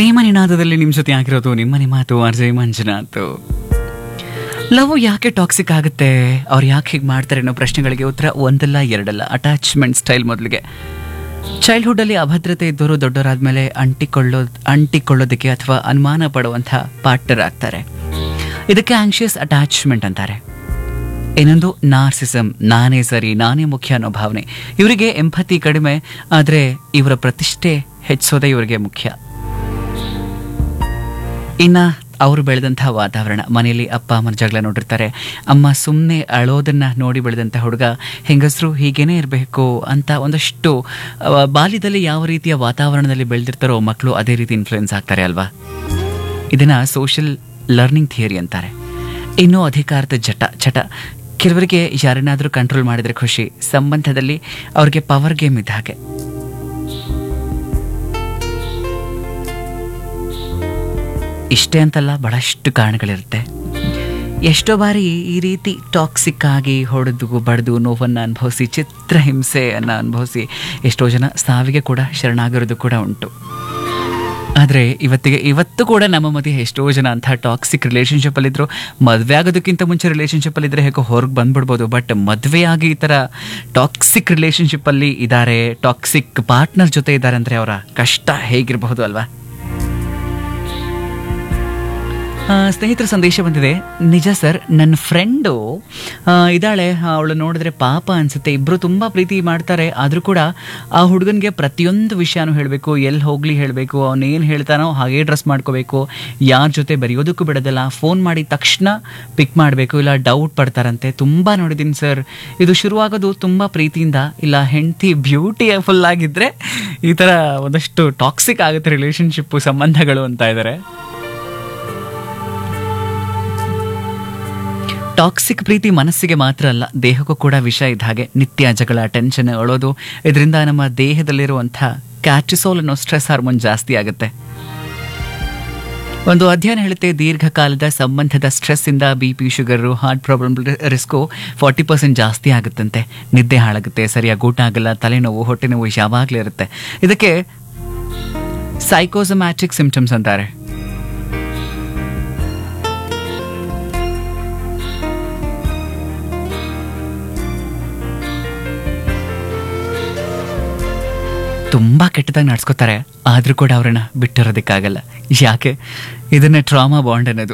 ಪ್ರೇಮ ನಿನಾದದಲ್ಲಿ ನಿಮ್ಮ ಜೊತೆ ಆಗಿರೋದು ನಿಮ್ಮ ಮಾತು ಅರ್ಜಯ್ ಮಂಜುನಾಥ್ ಲವ್ ಯಾಕೆ ಟಾಕ್ಸಿಕ್ ಆಗುತ್ತೆ ಅವ್ರು ಯಾಕೆ ಹೀಗೆ ಮಾಡ್ತಾರೆ ಅನ್ನೋ ಪ್ರಶ್ನೆಗಳಿಗೆ ಉತ್ತರ ಒಂದಲ್ಲ ಎರಡಲ್ಲ ಅಟ್ಯಾಚ್ಮೆಂಟ್ ಸ್ಟೈಲ್ ಮೊದಲಿಗೆ ಚೈಲ್ಡ್ಹುಡ್ಡಲ್ಲಿ ಅಭದ್ರತೆ ಇದ್ದವರು ದೊಡ್ಡವರಾದ್ಮೇಲೆ ಅಂಟಿಕೊಳ್ಳೋ ಅಂಟಿಕೊಳ್ಳೋದಕ್ಕೆ ಅಥವಾ ಅನುಮಾನ ಪಡುವಂಥ ಪಾರ್ಟ್ನರ್ ಆಗ್ತಾರೆ ಇದಕ್ಕೆ ಆಂಕ್ಷಿಯಸ್ ಅಟ್ಯಾಚ್ಮೆಂಟ್ ಅಂತಾರೆ ಇನ್ನೊಂದು ನಾರ್ಸಿಸಮ್ ನಾನೇ ಸರಿ ನಾನೇ ಮುಖ್ಯ ಅನ್ನೋ ಭಾವನೆ ಇವರಿಗೆ ಎಂಪತಿ ಕಡಿಮೆ ಆದರೆ ಇವರ ಪ್ರತಿಷ್ಠೆ ಹೆಚ್ಚೋದೇ ಇವರಿಗೆ ಮುಖ್ಯ ಇನ್ನ ಅವರು ಬೆಳೆದಂತಹ ವಾತಾವರಣ ಮನೆಯಲ್ಲಿ ಅಪ್ಪ ಅಮ್ಮನ ಜಗಳ ನೋಡಿರ್ತಾರೆ ಅಮ್ಮ ಸುಮ್ಮನೆ ಅಳೋದನ್ನ ನೋಡಿ ಬೆಳೆದಂಥ ಹುಡುಗ ಹೆಂಗಸರು ಹೀಗೇನೇ ಇರಬೇಕು ಅಂತ ಒಂದಷ್ಟು ಅವ, ಬಾಲ್ಯದಲ್ಲಿ ಯಾವ ರೀತಿಯ ವಾತಾವರಣದಲ್ಲಿ ಬೆಳೆದಿರ್ತಾರೋ ಮಕ್ಕಳು ಅದೇ ರೀತಿ ಇನ್ಫ್ಲುಯೆನ್ಸ್ ಆಗ್ತಾರೆ ಅಲ್ವಾ ಇದನ್ನ ಸೋಷಿಯಲ್ ಲರ್ನಿಂಗ್ ಥಿಯರಿ ಅಂತಾರೆ ಇನ್ನೂ ಅಧಿಕಾರದ ಜಟ ಚಟ ಕೆಲವರಿಗೆ ಯಾರನ್ನಾದರೂ ಕಂಟ್ರೋಲ್ ಮಾಡಿದ್ರೆ ಖುಷಿ ಸಂಬಂಧದಲ್ಲಿ ಅವ್ರಿಗೆ ಪವರ್ ಗೇಮ್ ಇದ್ದ ಹಾಗೆ ಇಷ್ಟೇ ಅಂತಲ್ಲ ಬಹಳಷ್ಟು ಕಾರಣಗಳಿರುತ್ತೆ ಎಷ್ಟೋ ಬಾರಿ ಈ ರೀತಿ ಟಾಕ್ಸಿಕ್ ಆಗಿ ಹೊಡೆದು ಬಡ್ದು ನೋವನ್ನು ಅನುಭವಿಸಿ ಚಿತ್ರಹಿಂಸೆಯನ್ನು ಅನುಭವಿಸಿ ಎಷ್ಟೋ ಜನ ಸಾವಿಗೆ ಕೂಡ ಶರಣಾಗಿರೋದು ಕೂಡ ಉಂಟು ಆದರೆ ಇವತ್ತಿಗೆ ಇವತ್ತು ಕೂಡ ನಮ್ಮ ಮಧ್ಯೆ ಎಷ್ಟೋ ಜನ ಅಂತಹ ಟಾಕ್ಸಿಕ್ ರಿಲೇಷನ್ಶಿಪ್ಪಲ್ಲಿದ್ದರು ಮದುವೆ ಆಗೋದಕ್ಕಿಂತ ಮುಂಚೆ ರಿಲೇಷನ್ಶಿಪ್ಪಲ್ಲಿದ್ದರೆ ಹೇಗೋ ಹೊರಗೆ ಬಂದ್ಬಿಡ್ಬೋದು ಬಟ್ ಮದುವೆಯಾಗಿ ಈ ಥರ ಟಾಕ್ಸಿಕ್ ರಿಲೇಷನ್ಶಿಪ್ಪಲ್ಲಿ ಇದ್ದಾರೆ ಟಾಕ್ಸಿಕ್ ಪಾರ್ಟ್ನರ್ ಜೊತೆ ಇದ್ದಾರೆ ಅಂದರೆ ಅವರ ಕಷ್ಟ ಹೇಗಿರಬಹುದು ಅಲ್ವಾ ಆ, ಸ್ನೇಹಿತರ ಸಂದೇಶ ಬಂದಿದೆ ನಿಜ ಸರ್ ನನ್ನ ಫ್ರೆಂಡು ಇದ್ದಾಳೆ ಅವಳು ನೋಡಿದ್ರೆ ಪಾಪ ಅನ್ಸುತ್ತೆ ಇಬ್ಬರು ತುಂಬ ಪ್ರೀತಿ ಮಾಡ್ತಾರೆ ಆದರೂ ಕೂಡ ಆ ಹುಡುಗನಿಗೆ ಪ್ರತಿಯೊಂದು ವಿಷಯನೂ ಹೇಳಬೇಕು ಎಲ್ಲಿ ಹೋಗ್ಲಿ ಹೇಳಬೇಕು ಅವನೇನು ಹೇಳ್ತಾನೋ ಹಾಗೇ ಡ್ರೆಸ್ ಮಾಡ್ಕೋಬೇಕು ಯಾರ ಜೊತೆ ಬರೆಯೋದಕ್ಕೂ ಬಿಡೋದಿಲ್ಲ ಫೋನ್ ಮಾಡಿದ ತಕ್ಷಣ ಪಿಕ್ ಮಾಡಬೇಕು ಇಲ್ಲ ಡೌಟ್ ಪಡ್ತಾರಂತೆ ತುಂಬ ನೋಡಿದ್ದೀನಿ ಸರ್ ಇದು ಶುರುವಾಗೋದು ತುಂಬ ಪ್ರೀತಿಯಿಂದ ಇಲ್ಲ ಹೆಂಡತಿ ಬ್ಯೂಟಿ ಫುಲ್ ಆಗಿದ್ರೆ ಈ ಥರ ಒಂದಷ್ಟು ಟಾಕ್ಸಿಕ್ ಆಗುತ್ತೆ ರಿಲೇಷನ್ಶಿಪ್ಪು ಸಂಬಂಧಗಳು ಅಂತ ಇದ್ದಾರೆ ಟಾಕ್ಸಿಕ್ ಪ್ರೀತಿ ಮನಸ್ಸಿಗೆ ಮಾತ್ರ ಅಲ್ಲ ದೇಹಕ್ಕೂ ಕೂಡ ವಿಷ ಇದ್ದ ಹಾಗೆ ನಿತ್ಯ ಜಗಳ ಟೆನ್ಷನ್ ಅಳೋದು ಇದರಿಂದ ನಮ್ಮ ದೇಹದಲ್ಲಿರುವಂಥ ಕ್ಯಾಟಿಸೋಲ್ ಅನ್ನೋ ಸ್ಟ್ರೆಸ್ ಹಾರ್ಮೋನ್ ಜಾಸ್ತಿ ಆಗುತ್ತೆ ಒಂದು ಅಧ್ಯಯನ ಹೇಳುತ್ತೆ ದೀರ್ಘಕಾಲದ ಸಂಬಂಧದ ಸ್ಟ್ರೆಸ್ ಇಂದ B P sugar heart problem risk forty percent ಜಾಸ್ತಿ ಆಗುತ್ತಂತೆ ನಿದ್ದೆ ಹಾಳಾಗುತ್ತೆ ಸರಿಯಾಗಿ ಊಟ ಆಗಲ್ಲ ತಲೆನೋವು ಹೊಟ್ಟೆ ನೋವು ಯಾವಾಗಲೂ ಇರುತ್ತೆ ಇದಕ್ಕೆ ಸೈಕೋಸಮ್ಯಾಟಿಕ್ ಸಿಂಪ್ಟಮ್ಸ್ ಅಂತಾರೆ ತುಂಬ ಕೆಟ್ಟದಾಗಿ ನಡ್ಸ್ಕೊತಾರೆ ಆದರೂ ಕೂಡ ಅವ್ರನ್ನ ಬಿಟ್ಟಿರೋದಕ್ಕಾಗಲ್ಲ ಯಾಕೆ ಇದನ್ನೇ ಟ್ರಾಮಾ ಬಾಂಡ್ ಅನ್ನೋದು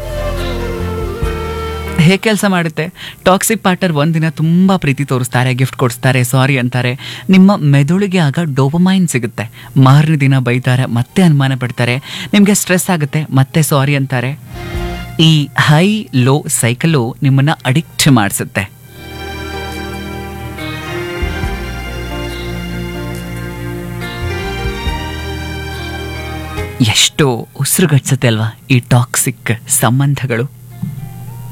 ಹೇಗೆ ಕೆಲಸ ಮಾಡುತ್ತೆ ಟಾಕ್ಸಿಕ್ ಪಾರ್ಟ್ನರ್ ಒಂದಿನ ತುಂಬ ಪ್ರೀತಿ ತೋರಿಸ್ತಾರೆ ಗಿಫ್ಟ್ ಕೊಡಿಸ್ತಾರೆ ಸಾರಿ ಅಂತಾರೆ ನಿಮ್ಮ ಮೆದುಳಿಗೆ ಆಗ ಡೋಪಮೈನ್ ಸಿಗುತ್ತೆ ಮಾರನೇ ದಿನ ಬೈತಾರೆ ಮತ್ತೆ ಅನುಮಾನ ಪಡ್ತಾರೆ ನಿಮಗೆ ಸ್ಟ್ರೆಸ್ ಆಗುತ್ತೆ ಮತ್ತೆ ಸಾರಿ ಅಂತಾರೆ ಈ ಹೈ ಲೋ ಸೈಕಲು ನಿಮ್ಮನ್ನ ಅಡಿಕ್ಟ್ ಮಾಡಿಸುತ್ತೆ ಎಷ್ಟು ಉಸಿರುಗಟ್ಸುತ್ತೆ ಅಲ್ವಾ ಈ ಟಾಕ್ಸಿಕ್ ಸಂಬಂಧಗಳು